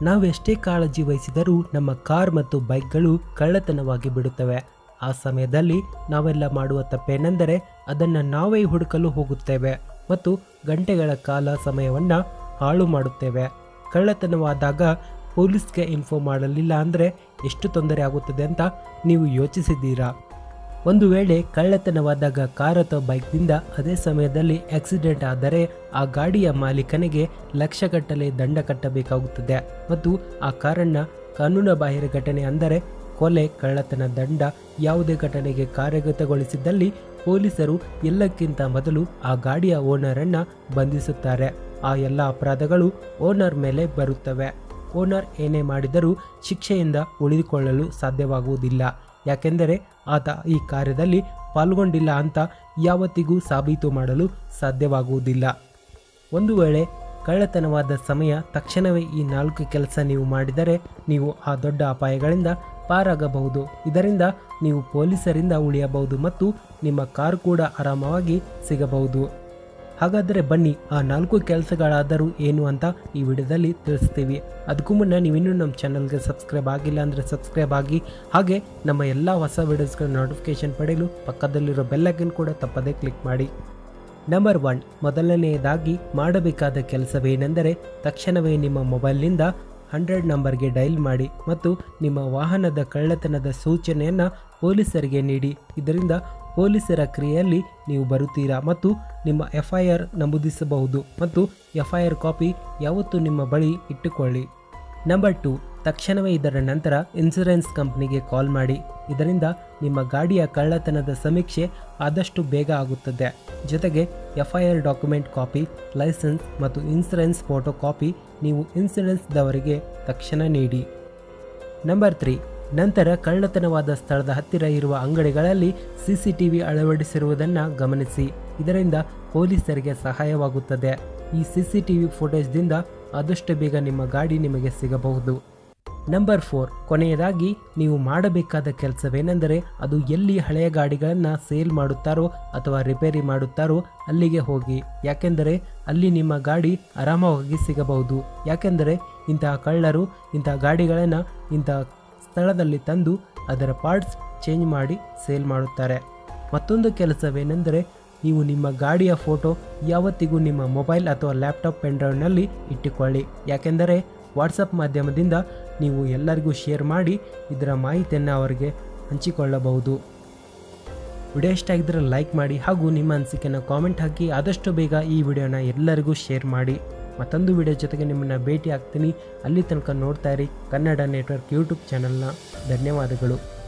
ನಾವೆಷ್ಟೇ ಕಾಳಜಿ ವಹಿಸಿದರೂ ನಮ್ಮ ಕಾರ್ ಮತ್ತು ಬೈಕ್ಗಳು ಕಳ್ಳತನವಾಗಿ ಬಿಡುತ್ತವೆ ಆ ಸಮಯದಲ್ಲಿ ನಾವೆಲ್ಲ ಮಾಡುವ ತಪ್ಪೇನೆಂದರೆ ಅದನ್ನು ನಾವೇ ಹುಡುಕಲು ಹೋಗುತ್ತೇವೆ ಮತ್ತು ಗಂಟೆಗಳ ಕಾಲ ಸಮಯವನ್ನು ಹಾಳು ಮಾಡುತ್ತೇವೆ ಕಳ್ಳತನವಾದಾಗ ಪೊಲೀಸ್ಗೆ ಇನ್ಫಾರ್ಮ್ ಮಾಡಲಿಲ್ಲ ಅಂದರೆ ಎಷ್ಟು ತೊಂದರೆ ಆಗುತ್ತದೆ ಅಂತ ನೀವು ಯೋಚಿಸಿದ್ದೀರಾ ಒಂದು ವೇಳೆ ಕಳ್ಳತನವಾದಾಗ ಕಾರ್ ಅಥವಾ ಬೈಕ್ನಿಂದ ಅದೇ ಸಮಯದಲ್ಲಿ ಆಕ್ಸಿಡೆಂಟ್ ಆದರೆ ಆ ಗಾಡಿಯ ಮಾಲೀಕನಿಗೆ ಲಕ್ಷಗಟ್ಟಲೆ ದಂಡ ಕಟ್ಟಬೇಕಾಗುತ್ತದೆ ಮತ್ತು ಆ ಕಾರನ್ನು ಕಾನೂನು ಬಾಹಿರ ಘಟನೆ ಅಂದರೆ ಕೊಲೆ ಕಳ್ಳತನ ದಂಡ ಯಾವುದೇ ಘಟನೆಗೆ ಕಾರ್ಯಗತಗೊಳಿಸಿದ್ದಲ್ಲಿ ಪೊಲೀಸರು ಎಲ್ಲಕ್ಕಿಂತ ಮೊದಲು ಆ ಗಾಡಿಯ ಓನರನ್ನು ಬಂಧಿಸುತ್ತಾರೆ ಆ ಎಲ್ಲ ಅಪರಾಧಗಳು ಓನರ್ ಮೇಲೆ ಬರುತ್ತವೆ ಓನರ್ ಏನೇ ಮಾಡಿದರೂ ಶಿಕ್ಷೆಯಿಂದ ಉಳಿದುಕೊಳ್ಳಲು ಸಾಧ್ಯವಾಗುವುದಿಲ್ಲ ಯಾಕೆಂದರೆ ಆತ ಈ ಕಾರ್ಯದಲ್ಲಿ ಪಾಲ್ಗೊಂಡಿಲ್ಲ ಅಂತ ಯಾವತ್ತಿಗೂ ಸಾಬೀತು ಮಾಡಲು ಸಾಧ್ಯವಾಗುವುದಿಲ್ಲ ಒಂದು ವೇಳೆ ಕಳ್ಳತನವಾದ ಸಮಯ ತಕ್ಷಣವೇ ಈ ನಾಲ್ಕು ಕೆಲಸ ನೀವು ಮಾಡಿದರೆ ನೀವು ಆ ದೊಡ್ಡ ಅಪಾಯಗಳಿಂದ ಪಾರಾಗಬಹುದು ಇದರಿಂದ ನೀವು ಪೊಲೀಸರಿಂದ ಉಳಿಯಬಹುದು ಮತ್ತು ನಿಮ್ಮ ಕಾರ್ ಕೂಡ ಆರಾಮವಾಗಿ ಸಿಗಬಹುದು ಹಾಗಾದರೆ ಬನ್ನಿ ಆ ನಾಲ್ಕು ಕೆಲಸಗಳಾದರೂ ಏನು ಅಂತ ಈ ವಿಡಿಯೋದಲ್ಲಿ ತಿಳಿಸ್ತೀವಿ ಅದಕ್ಕೂ ಮುನ್ನ ನೀವಿನ್ನೂ ನಮ್ಮ ಚಾನಲ್ಗೆ ಸಬ್ಸ್ಕ್ರೈಬ್ ಆಗಿಲ್ಲ ಅಂದರೆ ಸಬ್ಸ್ಕ್ರೈಬ್ ಆಗಿ ಹಾಗೆ ನಮ್ಮ ಎಲ್ಲ ಹೊಸ ವಿಡಿಯೋಸ್ಗಳ ನೋಟಿಫಿಕೇಶನ್ ಪಡೆಯಲು ಪಕ್ಕದಲ್ಲಿರೋ ಬೆಲ್ಲೈಕನ್ ಕೂಡ ತಪ್ಪದೇ ಕ್ಲಿಕ್ ಮಾಡಿ ನಂಬರ್ ಒನ್ ಮೊದಲನೆಯದಾಗಿ ಮಾಡಬೇಕಾದ ಕೆಲಸವೇನೆಂದರೆ ತಕ್ಷಣವೇ ನಿಮ್ಮ ಮೊಬೈಲ್ನಿಂದ ಹಂಡ್ರೆಡ್ ನಂಬರ್ಗೆ ಡೈಲ್ ಮಾಡಿ ಮತ್ತು ನಿಮ್ಮ ವಾಹನದ ಕಳ್ಳತನದ ಸೂಚನೆಯನ್ನು ಪೊಲೀಸರಿಗೆ ನೀಡಿ ಇದರಿಂದ ಪೊಲೀಸರ ಕ್ರಿಯೆಯಲ್ಲಿ ನೀವು ಬರುತ್ತೀರಾ ಮತ್ತು ನಿಮ್ಮ ಎಫ್ ಐ ಆರ್ ನಮೂದಿಸಬಹುದು ಮತ್ತು ಎಫ್ ಐ ಆರ್ ಕಾಪಿ ಯಾವತ್ತೂ ನಿಮ್ಮ ಬಳಿ ಇಟ್ಟುಕೊಳ್ಳಿ ನಂಬರ್ ಟು ತಕ್ಷಣವೇ ಇದರ ನಂತರ ಇನ್ಸೂರೆನ್ಸ್ ಕಂಪ್ನಿಗೆ ಕಾಲ್ ಮಾಡಿ ಇದರಿಂದ ನಿಮ್ಮ ಗಾಡಿಯ ಕಳ್ಳತನದ ಸಮೀಕ್ಷೆ ಆದಷ್ಟು ಬೇಗ ಆಗುತ್ತದೆ ಜೊತೆಗೆ F I R document copy licence ಮತ್ತು ಇನ್ಸೂರೆನ್ಸ್ ಫೋಟೋ ಕಾಪಿ ನೀವು ಇನ್ಸೂರೆನ್ಸ್ದವರಿಗೆ ತಕ್ಷಣ ನೀಡಿ ನಂಬರ್ ತ್ರೀ ನಂತರ ಕಳ್ಳತನವಾದ ಸ್ಥಳದ ಹತ್ತಿರ ಇರುವ ಅಂಗಡಿಗಳಲ್ಲಿ ಸಿಸಿಟಿವಿ ಅಳವಡಿಸಿರುವುದನ್ನು ಗಮನಿಸಿ ಇದರಿಂದ ಪೊಲೀಸರಿಗೆ ಸಹಾಯವಾಗುತ್ತದೆ ಈ ಸಿಸಿಟಿವಿ ಫುಟೇಜ್ದಿಂದ ಆದಷ್ಟು ಬೇಗ ನಿಮ್ಮ ಗಾಡಿ ನಿಮಗೆ ಸಿಗಬಹುದು ನಂಬರ್ ಫೋರ್ ಕೊನೆಯದಾಗಿ ನೀವು ಮಾಡಬೇಕಾದ ಕೆಲಸವೇನೆಂದರೆ ಅದು ಎಲ್ಲಿ ಹಳೆಯ ಗಾಡಿಗಳನ್ನು ಸೇಲ್ ಮಾಡುತ್ತಾರೋ ಅಥವಾ ರಿಪೇರಿ ಮಾಡುತ್ತಾರೋ ಅಲ್ಲಿಗೆ ಹೋಗಿ ಯಾಕೆಂದರೆ ಅಲ್ಲಿ ನಿಮ್ಮ ಗಾಡಿ ಆರಾಮವಾಗಿ ಸಿಗಬಹುದು ಯಾಕೆಂದರೆ ಇಂತಹ ಕಳ್ಳರು ಇಂತಹ ಗಾಡಿಗಳನ್ನು ಇಂತಹ ಸ್ಥಳದಲ್ಲಿ ತಂದು ಅದರ ಪಾರ್ಟ್ಸ್ ಚೇಂಜ್ ಮಾಡಿ ಸೇಲ್ ಮಾಡುತ್ತಾರೆ ಮತ್ತೊಂದು ಕೆಲಸವೇನೆಂದರೆ ನೀವು ನಿಮ್ಮ ಗಾಡಿಯ ಫೋಟೋ ಯಾವತ್ತಿಗೂ ನಿಮ್ಮ ಮೊಬೈಲ್ ಅಥವಾ ಲ್ಯಾಪ್ಟಾಪ್ ಪೆನ್ಡ್ರೈವ್ನಲ್ಲಿ ಇಟ್ಟುಕೊಳ್ಳಿ ಯಾಕೆಂದರೆ ವಾಟ್ಸಪ್ ಮಾಧ್ಯಮದಿಂದ ನೀವು ಎಲ್ಲರಿಗೂ ಶೇರ್ ಮಾಡಿ ಇದರ ಮಾಹಿತಿಯನ್ನು ಅವರಿಗೆ ಹಂಚಿಕೊಳ್ಳಬಹುದು ವಿಡಿಯೋ ಇಷ್ಟ ಆಗಿದ್ದರೆ ಲೈಕ್ ಮಾಡಿ ಹಾಗೂ ನಿಮ್ಮ ಅನಿಸಿಕೆಯನ್ನು ಕಾಮೆಂಟ್ ಹಾಕಿ ಆದಷ್ಟು ಬೇಗ ಈ ವಿಡಿಯೋನ ಎಲ್ಲರಿಗೂ ಶೇರ್ ಮಾಡಿ ಮತ್ತೊಂದು ವಿಡಿಯೋ ಜೊತೆಗೆ ನಿಮ್ಮನ್ನು ಭೇಟಿ ಆಗ್ತೀನಿ ಅಲ್ಲಿ ತನಕ ನೋಡ್ತಾ ಇರಿ ಕನ್ನಡ ನೆಟ್ವರ್ಕ್ ಯೂಟ್ಯೂಬ್ ಚಾನಲ್ನ ಧನ್ಯವಾದಗಳು